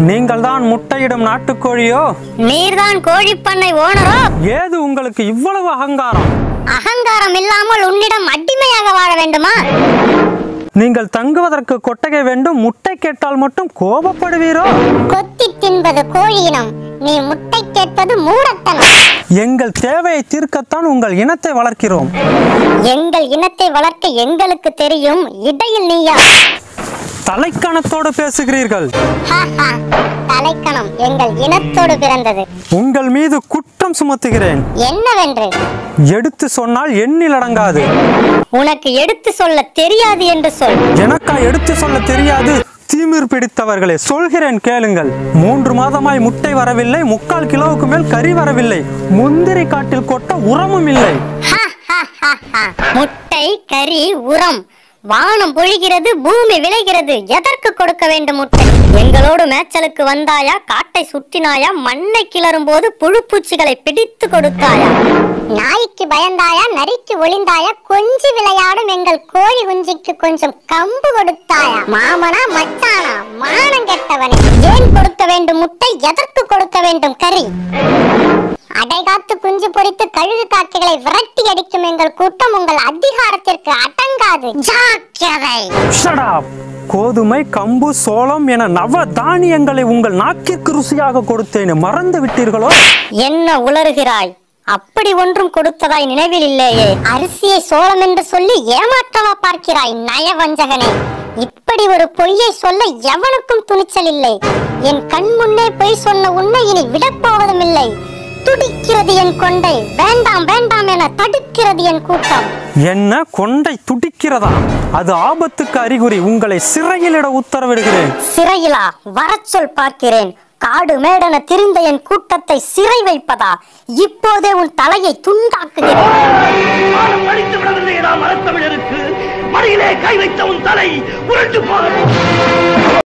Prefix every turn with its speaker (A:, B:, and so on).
A: நீங்கள் தான் முட்டையிடும் நாட்டுக்கோழியோ
B: நீர்தான் கோழிப்பண்ணை ஓனரோ
A: ஏது உங்களுக்கு இவ்வளவு அகங்காரம்
B: அகங்காரம் இல்லாமல் உன்னிடம் அடிமையாக வாழ வேண்டுமா
A: நீங்கள் தங்குவதற்கு கொட்டகை வேண்டும் முட்டை கேட்டால் மட்டும் கோபப்படுவீரோ
B: கொத்தி தின்பது கோழியினம் நீ முட்டை கேட்பது மூடத்தனம்
A: எங்கள் தேவையை தீர்க்கத்தான் உங்கள் இனத்தை வளர்க்கிறோம்
B: எங்கள் இனத்தை வளர்க்க எங்களுக்கு தெரியும் இடையில் நீயா
A: தலைக்கணத்தோடு பேசுகிறீர்கள்
B: ஹாஹா, தலைக்கணம் எங்கள் இனத்தோடு பிறந்தது
A: உங்கள் மீது குற்றம் சுமத்துகிறேன்
B: என்னவென்று
A: எடுத்து சொன்னால் எண்ணில் அடங்காது
B: உனக்கு எடுத்து சொல்ல தெரியாது என்று சொல்
A: எனக்கா எடுத்து சொல்ல தெரியாது தீமிர் பிடித்தவர்களே சொல்கிறேன் கேளுங்கள் மூன்று மாதமாய் முட்டை வரவில்லை முக்கால் கிலோவுக்கு மேல் கறி வரவில்லை முந்திரி காட்டில் கொட்ட உரமும் இல்லை
B: ஹாஹாஹாஹா. முட்டை கறி உரம் வானம் பொழிகிறது பூமி விளைகிறது எதற்கு கொடுக்க வேண்டும் முட்டை எங்களோடு மேய்ச்சலுக்கு வந்தாயா காட்டை சுற்றினாயா மண்ணை கிளறும் போது புழுப்பூச்சிகளை பிடித்து கொடுத்தாயா நாய்க்கு பயந்தாயா நரிக்கு ஒளிந்தாயா கொஞ்சி விளையாடும் எங்கள் கோழி குஞ்சிக்கு கொஞ்சம் கம்பு கொடுத்தாயா மாமனா மச்சானா மானம் கெட்டவனே ஏன் கொடுக்க வேண்டும் முட்டை எதற்கு கொடுக்க வேண்டும் கறி அடைகாத்து குஞ்சு பொரித்து கழுகு காக்கைகளை விரட்டி அடிக்கும் எங்கள் கூட்டம் உங்கள் அதிகாரத்திற்கு அடங்காது ஜாக்கிரதை
A: Shut up! கோதுமை கம்பு சோளம் என நவ தானியங்களை உங்கள் நாக்கிற்கு ருசியாக கொடுத்தேன் மறந்து விட்டீர்களோ
B: என்ன உளறுகிறாய் அப்படி ஒன்றும் கொடுத்ததாய் நினைவில் இல்லையே அரிசியை சோளம் என்று சொல்லி ஏமாற்றவா பார்க்கிறாய் நயவஞ்சகனே இப்படி ஒரு பொய்யை சொல்ல எவனுக்கும் துணிச்சல் இல்லை என் கண் முன்னே பொய் சொன்ன உன்னை இனி விடப்போவதும் இல்லை துடிக்கிறது என் கொண்டை வேண்டாம் வேண்டாம் என தடுக்கிறது என் கூட்டம்
A: என்ன கொண்டை துடிக்கிறதா அது ஆபத்துக்கு அறிகுறி உங்களை சிறையிலிட உத்தரவிடுகிறேன்
B: சிறையிலா வரச்சொல் பார்க்கிறேன் காடு மேடன திரிந்த என் கூட்டத்தை சிறை வைப்பதா இப்போதே உன் தலையை துண்டாக்குகிறேன்
C: மானம் அடித்து விடவில்லையடா மரத்தமிழருக்கு மடியிலே கை வைத்த உன் தலை உருண்டு போகிறது